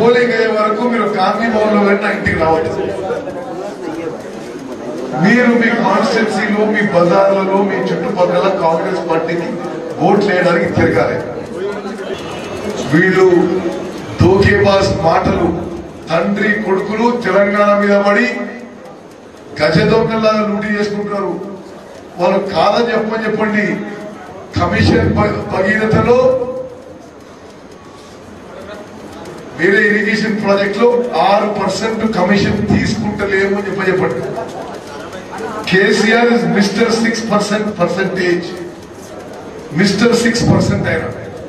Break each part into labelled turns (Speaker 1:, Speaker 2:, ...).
Speaker 1: polling అయ్యే వరకు మీరు గాంధీ భవన్ లో కానీ నా ఇంటికి రావచ్చు మీరు మీ కాన్స్టిట్యున్సీలో మీ బజార్లలో మీ చుట్టుపక్కల కాంగ్రెస్ పార్టీకి ఓట్లు వేయడానికి తిరగాలి వీళ్ళు దోకేబాస్ మాటలు తండ్రి కొడుకులు తెలంగాణ మీద పడి గజ దొంగలాగా లూటీ చేసుకుంటున్నారు వాళ్ళు కాదని చెప్పని చెప్పండి కమిషన్ భ- భగీరథలో వేరే ఇరిగేషన్ ప్రాజెక్ట్ లో ఆరు పర్సెంట్ కమిషన్ తీసుకుంటలేము అని చెప్ప చెప్పండి KCR is mister six percent percentage mister six percent అయినా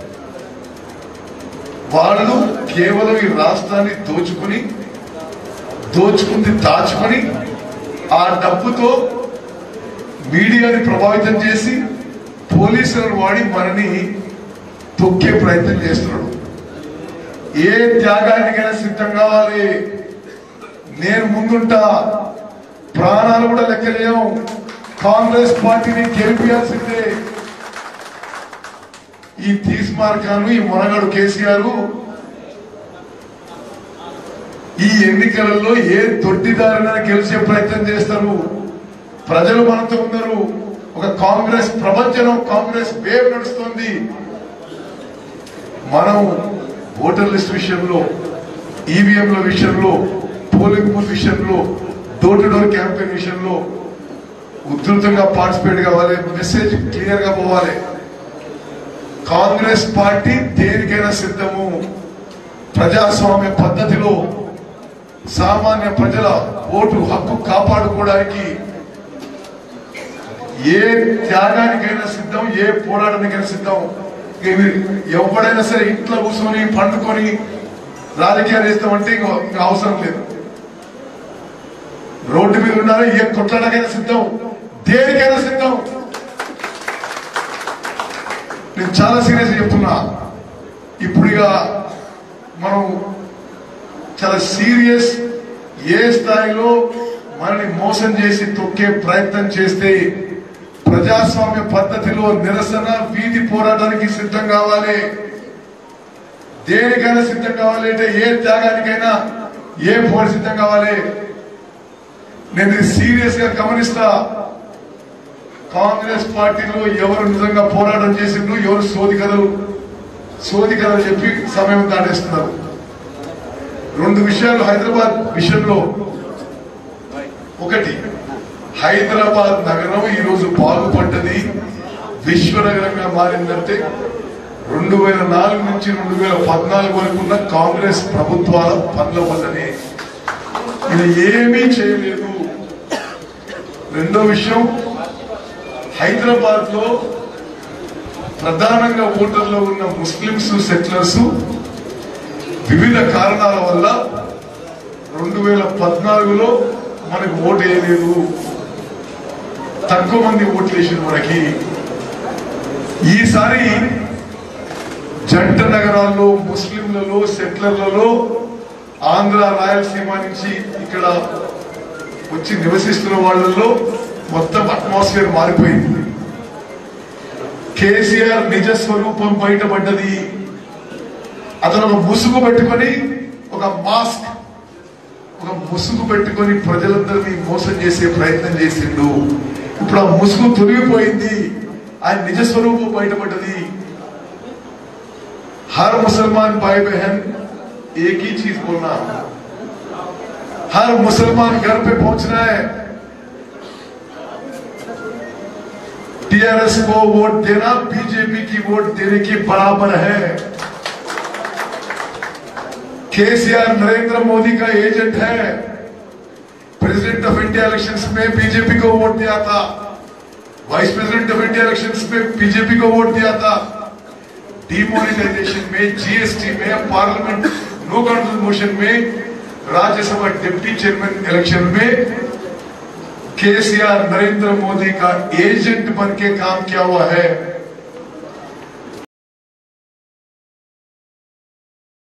Speaker 1: వాళ్ళు కేవలం ఈ రాష్ట్రాన్ని దోచుకుని దోచుకుంది దాచుకొని ఆ డబ్బుతో మీడియాని ప్రభావితం చేసి పోలీసులను వాడి మనని తొక్కే ప్రయత్నం చేస్తున్నాడు ఏ త్యాగానికైనా సిద్ధం కావాలి నేను ముందుంటా ప్రాణాలు కూడా లెక్కలేము కాంగ్రెస్ పార్టీని గెలిపించాల్సిందే ఈ తీస్మార్కాను ఈ మొనగాడు కేసీఆర్ ఈ ఎన్నికలలో ఏ దొడ్డిదారిన గెలిచే ప్రయత్నం చేస్తారు ప్రజలు మనతో ఉన్నారు ఒక కాంగ్రెస్ ప్రపంచం కాంగ్రెస్ వేవ్ నడుస్తుంది మనం ఓటర్ లిస్ట్ విషయంలో ఈవీఎంల విషయంలో పోలింగ్ బూత్ విషయంలో డోర్ టు డోర్ క్యాంపెయిన్ విషయంలో ఉధృతంగా పార్టిసిపేట్ కావాలి మెసేజ్ క్లియర్ గా పోవాలి కాంగ్రెస్ పార్టీ దేనికైనా సిద్ధము ప్రజాస్వామ్య పద్ధతిలో సామాన్య ప్రజల ఓటు హక్కు కాపాడుకోవడానికి ఏ త్యాగానికైనా సిద్ధం ఏ పోరాటానికైనా సిద్ధం ఇవి ఎవడైనా సరే ఇంట్లో కూర్చొని పండుకొని రాజకీయాలు చేస్తామంటే ఇంక ఇంక అవసరం లేదు రోడ్డు మీద ఉండాలి ఏ కొట్లాడకైనా సిద్ధం దేనికైనా సిద్ధం నేను చాలా సీరియస్ చెప్తున్నా ఇప్పుడు ఇక మనం చాలా సీరియస్ ఏ స్థాయిలో మనని మోసం చేసి తొక్కే ప్రయత్నం చేస్తే ప్రజాస్వామ్య పద్ధతిలో నిరసన వీధి పోరాటానికి సిద్ధం కావాలి దేనికైనా సిద్ధం కావాలి అంటే ఏ త్యాగానికైనా ఏ పోటీ సిద్ధం కావాలి నేను ఇది సీరియస్ గా గమనిస్తా కాంగ్రెస్ పార్టీలో ఎవరు నిజంగా పోరాటం చేసిండ్రు ఎవరు సోది కథలు సోది కథలు చెప్పి సమయం దాటేస్తున్నారు రెండు విషయాలు హైదరాబాద్ విషయంలో ఒకటి హైదరాబాద్ నగరం ఈ రోజు బాగుపడ్డది విశ్వనగరంగా మారిందంటే రెండు వేల నాలుగు నుంచి రెండు వేల పద్నాలుగు వరకు ఉన్న కాంగ్రెస్ ప్రభుత్వాల పనుల వల్లనే ఇది ఏమీ చేయలేదు రెండో విషయం హైదరాబాద్ లో ప్రధానంగా ఓటర్లో ఉన్న ముస్లింస్ సెటిలర్స్ వివిధ కారణాల వల్ల రెండు వేల పద్నాలుగులో మనకు ఓటు వేయలేదు తక్కువ మంది ఓట్లు వేసిన మనకి ఈసారి జంట నగరాల్లో ముస్లింలలో సెటిలర్లలో ఆంధ్ర రాయలసీమ నుంచి ఇక్కడ వచ్చి నివసిస్తున్న వాళ్ళల్లో మొత్తం అట్మాస్ఫియర్ మారిపోయింది కేసీఆర్ నిజ స్వరూపం బయటపడ్డది అతను ఒక ముసుగు పెట్టుకొని ఒక మాస్క్ ఒక ముసుగు పెట్టుకొని ప్రజలందరినీ మోసం చేసే ప్రయత్నం చేసిండు ఇప్పుడు ఆ ముసుగు తొలగిపోయింది ఆయన నిజ స్వరూపం బయటపడ్డది हर मुसलमान भाई बहन एक ही चीज बोलना हर मुसलमान घर पे पहुंचना है टीआरएस को वोट देना बीजेपी की वोट देने के बराबर है केसीआर नरेंद्र मोदी का एजेंट है प्रेसिडेंट ऑफ इंडिया इलेक्शंस में बीजेपी को वोट दिया था vice president of India elections में बीजेपी को वोट दिया था डिमोनिटाइजेशन में जीएसटी में पार्लियामेंट नो कॉन्फिडेंस मोशन में राज्यसभा डिप्टी चेयरमैन इलेक्शन में केसीआर नरेंद्र मोदी का एजेंट बन के काम किया हुआ है